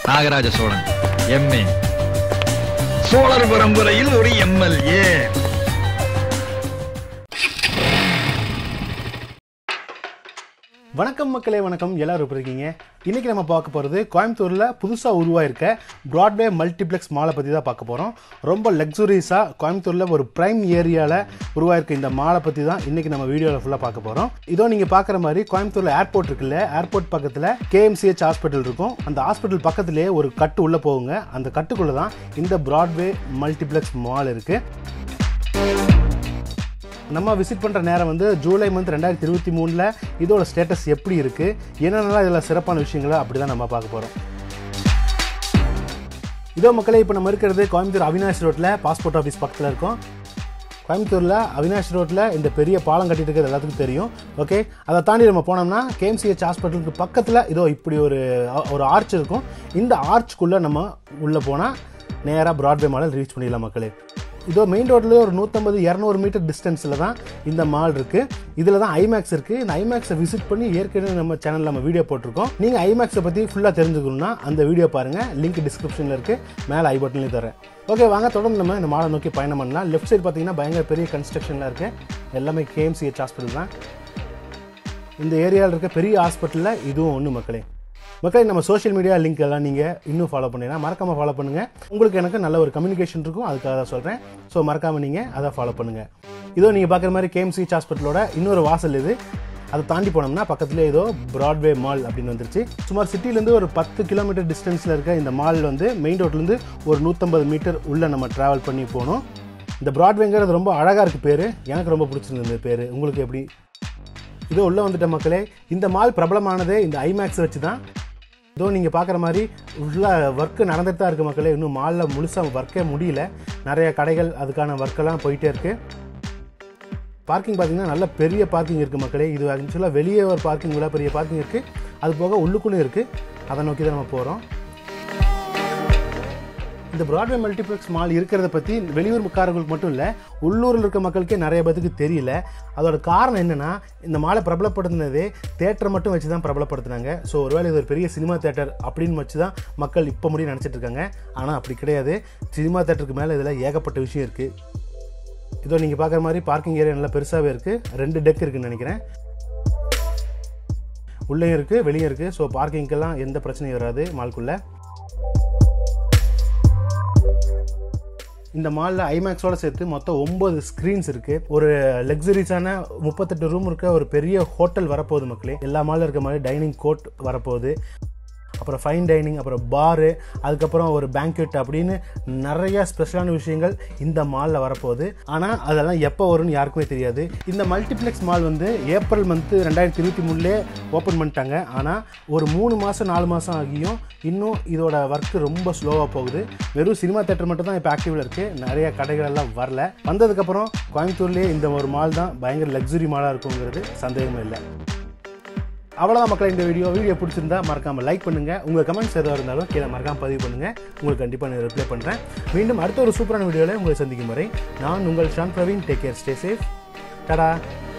Nagaraj Cholan MA சோழர் பரம்பரையில் ஒரு MLA வணக்கம் மக்களே வணக்கம் எல்லாரும் எப்படி இருக்கீங்க இன்னைக்கு நம்ம பார்க்க போகிறது கோயம்புத்தூரில் புதுசாக உருவாயிருக்க ப்ராட்வே மல்டிப்ளெக்ஸ் மாலை பற்றி தான் பார்க்க போகிறோம் ரொம்ப லக்ஸுரியஸாக கோயம்புத்தூரில் ஒரு ப்ரைம் ஏரியாவில் உருவாயிருக்க இந்த மாலை பற்றி தான் இன்னைக்கு நம்ம வீடியோவில் ஃபுல்லாக பார்க்க போகிறோம் இதோ நீங்கள் பார்க்குற மாதிரி கோயம்புத்தூரில் ஏர்போர்ட் இருக்குல்ல ஏர்போர்ட் பக்கத்தில் கேஎம்சிஹெச் ஹாஸ்பிட்டல் இருக்கும் அந்த ஹாஸ்பிட்டல் பக்கத்துலேயே ஒரு கட்டு உள்ளே போகுங்க அந்த கட்டுக்குள்ளே தான் இந்த ப்ராட்வே மல்டிப்ளெக்ஸ் மால் இருக்குது நம்ம விசிட் பண்ணுற நேரம் வந்து ஜூலை மந்த் ரெண்டாயிரத்தி இருபத்தி மூணில் இதோட ஸ்டேட்டஸ் எப்படி இருக்குது என்னென்னலாம் இதில் சிறப்பான விஷயங்களை அப்படி தான் நம்ம பார்க்க போகிறோம் இதோ மக்களே இப்போ நம்ம இருக்கிறது கோயம்புத்தூர் அவினாஷ் ரோட்டில் பாஸ்போர்ட் ஆஃபீஸ் பக்கத்தில் இருக்கோம் கோயம்புத்தூரில் அவினாஷ் ரோட்டில் இந்த பெரிய பாலம் கட்டிட்டு இருக்கிறது எல்லாத்துக்கும் தெரியும் ஓகே அதை தாண்டி நம்ம போனோம்னா கேஎம்சிஹெச் ஹாஸ்பிட்டலுக்கு பக்கத்தில் இதோ இப்படி ஒரு ஒரு ஆர்ச் இருக்கும் இந்த ஆர்ச்சுக்குள்ளே நம்ம உள்ளே போனால் நேராக ப்ராட்வே மாடல் ரீச் பண்ணிடலாம் மக்களே இதோ மெயின் ரோட்லேயே ஒரு நூற்றம்பது இரநூறு மீட்டர் டிஸ்டன்ஸில் தான் இந்த மால் இருக்குது இதில் தான் ஐமேக்ஸ் இருக்குது இந்த ஐமேக்ஸை விசிட் பண்ணி ஏற்கனவே நம்ம சேனலில் நம்ம வீடியோ போட்டிருக்கோம் நீங்கள் ஐமேக்ஸை பற்றி ஃபுல்லாக தெரிஞ்சுக்கணும்னா அந்த வீடியோ பாருங்கள் லிங்க் டிஸ்கிரிப்ஷனில் இருக்குது மேலே ஐ பட்டன்லேயும் தரேன் ஓகே வாங்க தொடர்ந்து நம்ம இந்த மாலை நோக்கி பயணம் பண்ணலாம் லெஃப்ட் சைடு பார்த்தீங்கன்னா பயங்கர பெரிய கன்ஸ்ட்ரக்ஷனில் இருக்குது எல்லாமே கேஎம்சிஹெச் ஹாஸ்பிட்டல் தான் இந்த ஏரியாவில் இருக்க பெரிய ஹாஸ்பிட்டலில் இதுவும் ஒன்று மக்களே மக்களே நம்ம சோஷியல் மீடியா லிங்க் எல்லாம் நீங்கள் இன்னும் ஃபாலோ பண்ணிங்கன்னா மறக்காமல் ஃபாலோ பண்ணுங்கள் உங்களுக்கு எனக்கு நல்ல ஒரு கம்யூனிகேஷன் இருக்கும் அதுக்காக தான் சொல்கிறேன் ஸோ மறக்காமல் நீங்கள் அதை ஃபாலோ பண்ணுங்கள் இதோ நீங்கள் பார்க்குற மாதிரி கேஎம்சிஹெச் ஹாஸ்பிட்டலோட இன்னொரு வாசல் இது அதை தாண்டி போனோம்னா பக்கத்துலேயே ஏதோ ப்ராட்வே மால் அப்படின்னு வந்துருச்சு சுமார் சிட்டிலேருந்து ஒரு பத்து கிலோமீட்டர் டிஸ்டன்ஸில் இருக்க இந்த மால் வந்து மெயின் ரோட்லேருந்து ஒரு நூற்றம்பது மீட்டர் உள்ளே நம்ம ட்ராவல் பண்ணி போகணும் இந்த ப்ராட்வேங்கிறது ரொம்ப அழகாக இருக்குது பேர் எனக்கு ரொம்ப பிடிச்சிருந்தது இந்த பேர் உங்களுக்கு எப்படி இதோ உள்ளே வந்துட்ட மக்களே இந்த மால் பிரபலமானதே இந்த ஐமேக்ஸ் வச்சு தான் இதோ நீங்கள் பார்க்குற மாதிரி உள்ள ஒர்க்கு நடந்துட்டு தான் இருக்குது மக்களே இன்னும் மாலில் முழுசாக ஒர்க்கே முடியல நிறைய கடைகள் அதுக்கான ஒர்க்கெல்லாம் போயிட்டே இருக்குது பார்க்கிங் பார்த்தீங்கன்னா நல்ல பெரிய பார்க்கிங் இருக்குது மக்களே இது ஆக்சுவலாக வெளியே ஒரு பார்க்கிங் உள்ள பெரிய பார்க்கிங் இருக்குது அது போக உள்ளுக்குள்ளே இருக்குது அதை நோக்கி தான் நம்ம போகிறோம் இந்த ப்ராட்வே மல்டிப்ளெக்ஸ் மால் இருக்கிறத பற்றி வெளியூர்காரர்களுக்கு மட்டும் இல்லை உள்ளூரில் இருக்க மக்களுக்கே நிறைய பேத்துக்கு தெரியல அதோட காரணம் என்னென்னா இந்த மாலை பிரபலப்படுத்தினதே தேட்டரை மட்டும் வச்சு தான் பிரபலப்படுத்தினாங்க ஸோ ஒருவேளை இது ஒரு பெரிய சினிமா தேட்டர் அப்படின்னு வச்சு தான் மக்கள் இப்போ முடியும் நினச்சிட்டு இருக்காங்க ஆனால் அப்படி கிடையாது சினிமா தேட்டருக்கு மேலே இதில் ஏகப்பட்ட விஷயம் இருக்குது இதோ நீங்கள் பார்க்குற மாதிரி பார்க்கிங் ஏரியா நல்லா பெருசாகவே இருக்குது ரெண்டு டெக் இருக்குன்னு நினைக்கிறேன் உள்ளேயும் இருக்குது வெளியும் இருக்குது ஸோ பார்க்கிங்க்கெல்லாம் எந்த பிரச்சனையும் வராது மால்குள்ளே இந்த மாலில் ஐமேக்ஸோட சேர்த்து மொத்தம் ஒம்பது ஸ்க்ரீன்ஸ் இருக்குது ஒரு லக்ஸரிஸான முப்பத்தெட்டு ரூம் இருக்க ஒரு பெரிய ஹோட்டல் வரப்போகுது மக்களே எல்லா மாலில் இருக்க மாதிரி டைனிங் கோர்ட் வரப்போகுது அப்புறம் ஃபைன் டைனிங் அப்புறம் பாரு அதுக்கப்புறம் ஒரு பேங்க்வெட் அப்படின்னு நிறைய ஸ்பெஷலான விஷயங்கள் இந்த மாலில் வரப்போகுது ஆனால் அதெல்லாம் எப்போ வரும்னு யாருக்குமே தெரியாது இந்த மல்டிப்ளெக்ஸ் மால் வந்து ஏப்ரல் மந்த்து ரெண்டாயிரத்தி இருபத்தி மூணுலேயே ஓப்பன் பண்ணிட்டாங்க ஆனால் ஒரு மூணு மாதம் நாலு மாதம் ஆகியும் இன்னும் இதோட ஒர்க்கு ரொம்ப ஸ்லோவாக போகுது வெறும் சினிமா தேட்டர் மட்டும் தான் இப்போ ஆக்டிவில் இருக்குது நிறைய கடைகள் எல்லாம் வரல வந்ததுக்கப்புறம் கோயம்புத்தூர்லேயே இந்த ஒரு மால் தான் பயங்கர லக்ஸுரி மாலாக இருக்குங்கிறது சந்தேகமே இல்லை அவ்வளோதான் மக்கள் இந்த வீடியோ வீடியோ பிடிச்சிருந்தா மறக்காமல் லைக் பண்ணுங்கள் உங்கள் கமெண்ட்ஸ் எதாவது இருந்தாலும் கீழே மறக்காமல் பதிவு பண்ணுங்கள் உங்களுக்கு கண்டிப்பாக நான் ரிப்ளை பண்ணுறேன் மீண்டும் அடுத்த ஒரு சூப்பரான வீடியோவில் உங்களை சந்திக்கும் வரை நான் உங்கள் Shan Praveen take care stay safe டடா